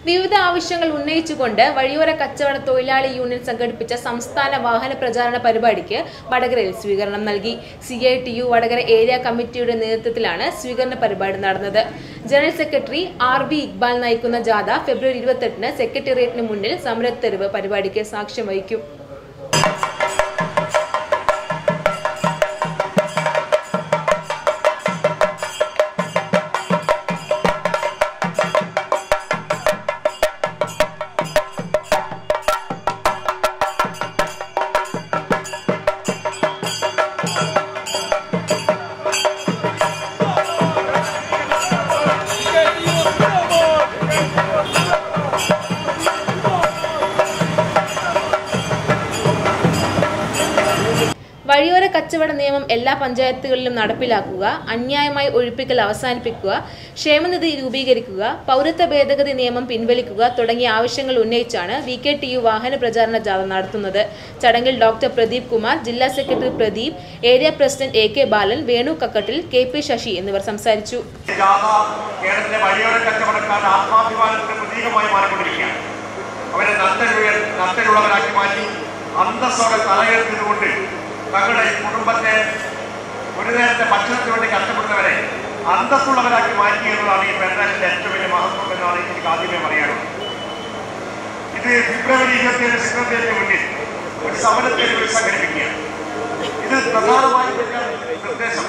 വിവിധ ആവശ്യങ്ങൾ ഉന്നയിച്ചുകൊണ്ട് വഴിയോര കച്ചവട തൊഴിലാളി യൂണിയൻ സംഘടിപ്പിച്ച സംസ്ഥാന വാഹന പ്രചാരണ പരിപാടിക്ക് വടകരയിൽ സ്വീകരണം നൽകി C I T U Vadakara area കമ്മിറ്റിയുടെ നേതൃത്വത്തിലാണ് സ്വീകരണ പരിപാടി നടന്നത് general secretary R B Iqbal നയിക്കുന്ന ജാഥ ഫെബ്രുവരി ഇരുപത്തെട്ടിന് സെക്രട്ടേറിയറ്റിന് മുന്നിൽ സമരത്തെരുവ് പരിപാടിക്ക് സാക്ഷ്യം വഹിക്കും വഴിയോര കച്ചവട നിയമം എല്ലാ പഞ്ചായത്തുകളിലും നടപ്പിലാക്കുക അന്യായമായി ഒഴിപ്പിക്കൽ അവസാനിപ്പിക്കുക ക്ഷേമനിധി രൂപീകരിക്കുക പൗരത്വ ഭേദഗതി നിയമം പിൻവലിക്കുക തുടങ്ങിയ ആവശ്യങ്ങൾ ഉന്നയിച്ചാണ് വി കെ ടി യു വാഹന പ്രചാരണ ജാഥ നടത്തുന്നത് ചടങ്ങിൽ ഡോക്ടർ പ്രദീപ് കുമാർ ജില്ലാ secretary Pradeep area president A K Balan Venu Kakkattil K P Sasi എന്നിവർ സംസാരിച്ചു ജാഥ കേരളത്തിലെ വഴിയോര കച്ചവടക്കാരുടെ ആത്മാഭിമാനത്തിന്റെ പ്രതീകമായി മാറിക്കൊണ്ടിരിക്കുകയാണ് അവരെ നട്ടലുയർ നട്ടലുള്ളവരാക്കി മാറ്റി അന്തസ്സോടെ തലയെടുത്തുകൊണ്ട് തങ്ങളുടെ ഈ കുടുംബത്തെ ഒരു നേരത്തെ ഭക്ഷണത്തിന് വേണ്ടി കഷ്ടപ്പെടുന്നവരെ അന്തസ്സുള്ളവരാക്കി മാറ്റി എന്നതാണ് ഈ പെരുന്നാളിന്റെ ഏറ്റവും വലിയ മഹത്വം എന്നാണ് എനിക്ക് ആദ്യമേ പറയാനുള്ളത് ഇത് ഫെബ്രുവരി ഇരുപത്തിയേഴ് സെക്രട്ടേറിയറ്റിന് മുന്നിൽ ഒരു സമരത്തിന് സംഘടിപ്പിക്കുകയാണ് ഇത് പ്രധാനമായും വലിയ നിർദ്ദേശം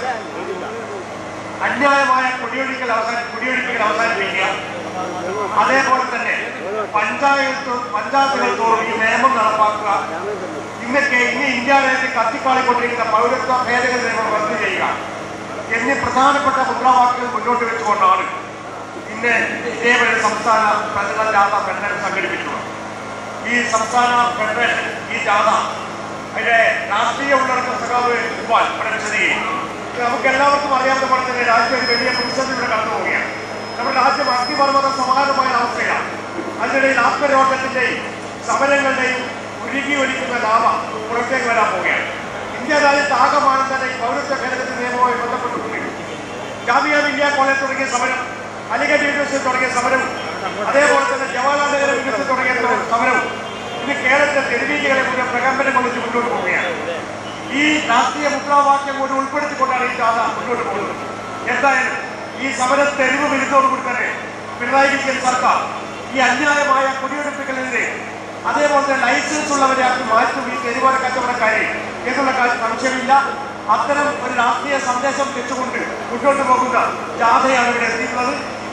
അന്യായമായ കുടിയൊഴിക്കൽ അവസാന കുടിയൊഴിപ്പിക്കൽ അവസാനിപ്പിക്കുക അതേപോലെ തന്നെ പഞ്ചായത്ത് പഞ്ചായത്തുകൾ തോറും ഈ നിയമം നടപ്പാക്കുക ഇന്നൊക്കെ ഇന്ന് ഇന്ത്യ രാജ്യത്ത് കത്തിക്കാളിക്കൊണ്ടിരിക്കുന്ന പൗരത്വ ഭേദഗതി നിയമം റദ്ദു ചെയ്യുക എന്നീ പ്രധാനപ്പെട്ട മുദ്രാവാക്യങ്ങൾ മുന്നോട്ട് വെച്ചുകൊണ്ടാണ് ഇന്ന് ഇതേപോലെ സംസ്ഥാന പ്രചരണ ജാഥ ഫെഡറേഷൻ സംഘടിപ്പിച്ചത് ഈ സംസ്ഥാന ഫെഡറേഷൻ ഈ ജാഥ അതിന്റെ രാഷ്ട്രീയ ഉള്ളടക്കം സഖാവ് ഇക്ബാൽ ഇവിടെ വിശദീകരിക്കും നമുക്ക് എല്ലാവർക്കും അറിയാവുന്ന പോലെ തന്നെ രാജ്യം ഒരു വലിയ പ്രതിസന്ധിയുടെ കടന്നു പോവുകയാണ് നമ്മുടെ രാജ്യം അഗ്നിപർവ്വത സമാനമായ അവസ്ഥയാണ് അതിനിടയിൽ ആത്മരോഗത്തിന്റെയും സമരങ്ങളുടെയും ഉരുകി ഒലിക്കുന്ന ലാഭ പുറത്തേക്ക് വരാൻ പോവുകയാണ് ഇന്ത്യ രാജ്യത്ത് ആകമാനം തന്നെ ഈ പൗരത്വ ഭേദഗതി നിയമവുമായി ബന്ധപ്പെട്ടുകൊണ്ട് ജാമിയ മില്ലിയ കോളേജ് തുടങ്ങിയ സമരം അലിഗഡ് യൂണിവേഴ്സിറ്റി തുടങ്ങിയ സമരവും അതേപോലെ തന്നെ ജവഹർലാൽ നെഹ്റു യൂണിവേഴ്സിറ്റി തുടങ്ങിയ സമരവും ഇന്ന് കേരളത്തിലെ തെരുവീതികളെ മുഴുവൻ പ്രകമ്പനം കൊള്ളിച്ച് മുന്നോട്ട് പോവുകയാണ് ഈ രാഷ്ട്രീയ മുദ്രാവാക്യം കൂടി ഉൾപ്പെടുത്തിക്കൊണ്ടാണ് ഈ ജാഥ മുന്നോട്ട് പോകുന്നത് എന്തായാലും ഈ സമര തെരുവ് വിരുദ്ധോടുകൂടി തന്നെ പിണറായി വിജയൻ സർക്കാർ ഈ അന്യായമായ കുടിയൊഴിപ്പിക്കലിനെതിരെ അതേപോലെ തന്നെ ലൈസൻസ് ഉള്ളവരെ ആക്കി മാറ്റും ഈ തെരുവോര കച്ചവടക്കാരെ എന്നുള്ള കാര്യം സംശയമില്ല അത്തരം ഒരു രാഷ്ട്രീയ സന്ദേശം വെച്ചുകൊണ്ട് മുന്നോട്ട് പോകുന്ന ജാഥയാണ് ഇവിടെ എത്തിയിട്ടുള്ളത്